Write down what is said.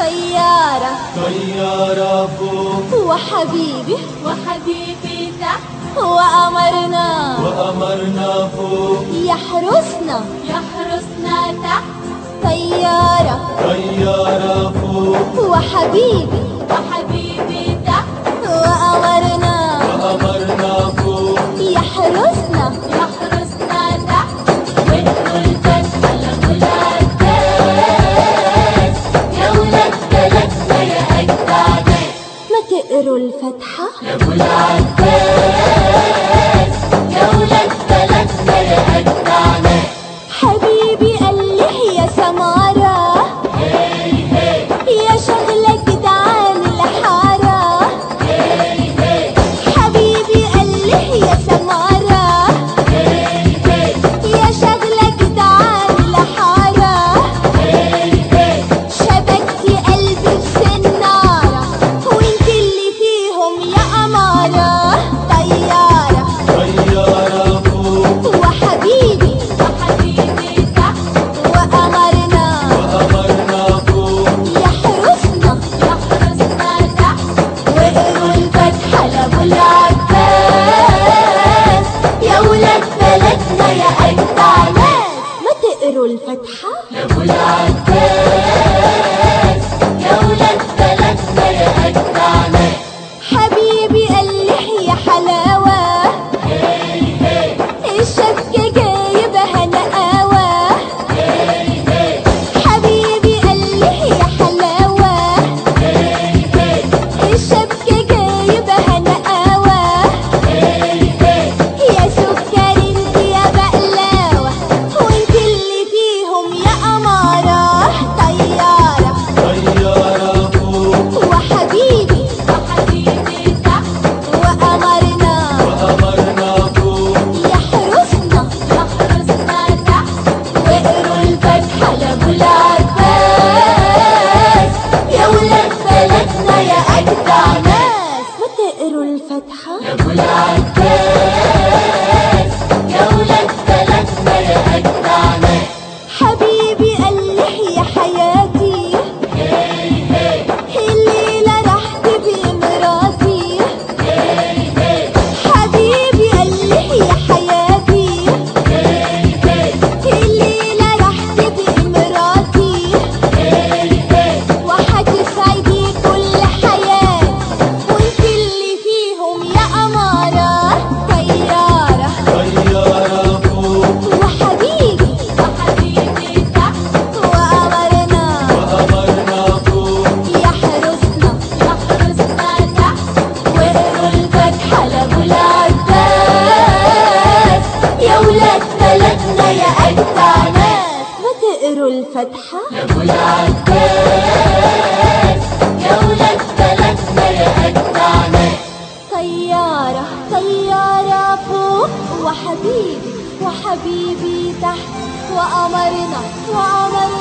طيارة طيارة فوق وحبيبي وحبيبي تحت وأمرنا وأمرنا فوق يحرسنا يحرسنا تحت طيارة طيارة فوق وحبيبي وحبيبي تحت وأمرنا وأمرنا فوق يحرسنا يحرسنا تحت ونقول بس على ولاد يا ولاد بلدنا يا أجدع ناس ما تقروا الفتحة يا أبو العباس يا ولاد بلدنا يا أجدع ناس حبيبي قال لي يا سمارة يا شغلة جدعان الحارة حبيبي قال لي يا سمارة يا شغلة جدعان الحارة شبكتي قلبي بسنارة وانت اللي فيهم يا أمارة طيارة طيارة فوق وحبيبي وحبيبي تحت وأمرنا وأمرنا فوق يحرسنا يحرسنا تحت وقروا الفتحة لأبو العباس يا ولاد بلدنا يا أجدع ناس ما تقروا الفتحة يا أبو العباس يا ولاد بلدنا يا أجدع ناس حبيبي قال لي يا حلاوة الشبكة جايبها نقاوة حبيبي قال لي يا حلاوة الشبكة جايبها نقاوة يا سكر انت يا بقلاوة وانت اللي فيهم يا أمارة طيارة طيارة فوق وحبيبي وحبيبي تحت وأمرنا وأمرنا فوق يحرسنا يحرسنا تحت وقروا الفتحة لأبو العباس يا ولاد بلدنا يا أجدع ناس ما تقروا الفتحة يا أبو العباس يا ولاد بلدنا يا أجدع ناس حبيبي قال لي يا حياتي الليلة رحت بمراتي حبيبي قال لي يا حياتي الليلة رحت بمراتي وحتسعدي كل حياتي وانت اللي فيهم يا أمارة طيارة طيارة فوق وحبيبي وحبيبي تحت وأمرنا وأمرنا فوق يحرسنا يحرسنا تحت وقروا الفتحة لأبو العباس يا ولاد بلدنا يا أجدع ناس ما تقروا الفتحة يا أبو العباس يا ولاد بلدنا يا أجدع ناس طيارة طيارة فوق وحبيبي وحبيبي تحت وأمرنا وأمرنا